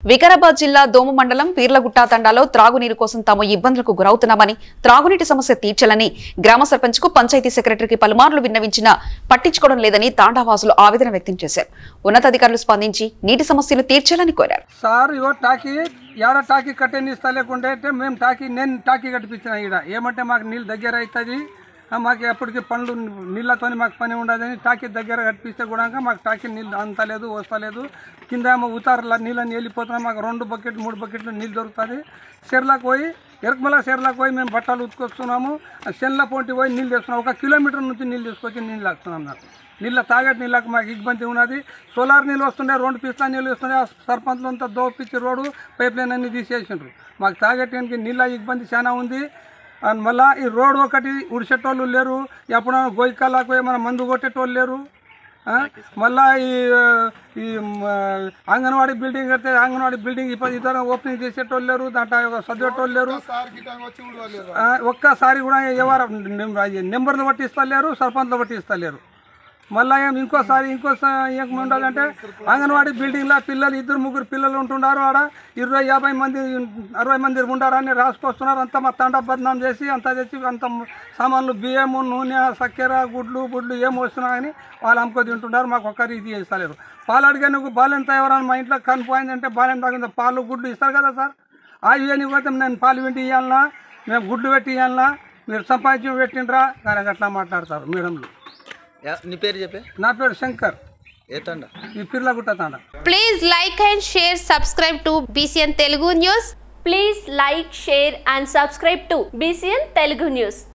వికారాబాద్ జిల్లా దోమ మండలం పీర్లగుట్ట తండాలో త్రాగునీరు కోసం తాము ఇబ్బందులకు గురవుతున్నామని త్రాగునీటి సమస్య తీర్చాలని గ్రామ సర్పంచ్ కు పంచాయతీ సెక్రటరీకి పలుమార్లు విన్నవించినా పట్టించుకోవడం లేదని తాండావాసులు ఆవేదన వ్యక్తం చేశారు ఉన్నతాధికారులు స్పందించి నీటి సమస్యను తీర్చాలని కోరారు సార్ ఇగో టాకీ ఏడ టాకీ కట్టేని ఇస్తా లేకుంటే అంటే మేము టాకీ నేను టాకీ కట్టిపించిన ఈడ ఏమంటే మాకు నీళ్ళు దగ్గర అవుతుంది మాకు ఎప్పటికీ పనులు నీళ్ళతోని మాకు పని ఉండదని టాకీ దగ్గర కట్టిస్తే కూడా మాకు టాకీ నీళ్ళు అంతలేదు వస్తలేదు కింద ఏమో ఉతారులా నీళ్ళని వెళ్ళిపోతున్నాయి మాకు రెండు బకెట్లు మూడు బకెట్లు నీళ్ళు దొరుకుతుంది చెర్లకు పోయి ఎరకమల చెర్లకు పోయి మేము బట్టలు ఉతుకొస్తున్నాము చెన్ల పొంటి పోయి నీళ్ళు తెస్తున్నాం ఒక కిలోమీటర్ నుంచి నీళ్ళు తీసుకొచ్చి నీళ్ళు వస్తున్నాం నాకు నీళ్ళ తాగటి నీళ్ళకి మాకు ఇబ్బంది ఉన్నది సోలార్ నీళ్ళు వస్తుండే రెండు పిస్తా నీళ్ళు వస్తుండే ఆ సర్పంచ్లు అంతా దోపిచ్చి రోడ్డు పైప్ లైన్ అన్ని తీసేసిండ్రు మాకు తాగటానికి నీళ్ళ ఇబ్బంది చాలా ఉంది అండ్ మళ్ళీ ఈ రోడ్ ఒకటి ఉడిచేటోళ్ళు లేరు ఎప్పుడైనా గోయికాలకు ఏమైనా మందు కొట్టేటోళ్ళు లేరు ఆ? మళ్ళా ఈ ఆ, ఈ మ, అంగన్వాడీ బిల్డింగ్ కడితే అంగన్వాడీ బిల్డింగ్ ఇప్పుడు ఇతర ఓపెనింగ్ చేసేటోళ్ళు లేరు దాంట్లో చదివేటోళ్ళు లేరు ఆ, ఒక్కసారి కూడా ఎవరు నెంబర్లు బట్టి ఇస్తలేరు సర్పంచ్లు బట్టి ఇస్తలేరు మళ్ళీ ఏం ఇంకోసారి ఇంకోసారి ఏం ఉండాలంటే అంగన్వాడీ బిల్డింగ్లో పిల్లలు ఇద్దరు ముగ్గురు పిల్లలు ఉంటున్నారు ఆడ ఇరవై యాభై మంది అరవై మంది ఉండారని రాసుకొస్తున్నారు అంతా మా తండ బదనాం చేసి అంతా తెచ్చి అంత సామాన్లు బియ్యము నూనె చక్కెర గుడ్లు గుడ్లు ఏం వస్తున్నాయని వాళ్ళు అమ్ముకో తింటున్నారు మాకు ఒక్కరు ఇది ఇస్తలేరు పాలు అడిగే నువ్వు బాలు ఎంత ఎవరైనా మా ఇంట్లో కనిపోయిందంటే బాలు ఎంత తాగిందో పాలు గుడ్లు ఇస్తారు కదా సార్ ఆ ఇవన్నీ పోతే నేను పాలు పెట్టి ఇవ్వాలన్నా మేము గుడ్లు పెట్టి ఇవ్వాలన్నా మీరు సంపాదించి పెట్టిండ్రా కానీ అట్లా మాట్లాడతారు మేడంలు యా- నీ పేరు చెప్పే నా పేరు శంకర్ ఏ తండ ఈ పిర్లగుట్ట తాండ Please like and share, subscribe to BCN Telugu News. Please like, share and subscribe to BCN Telugu News.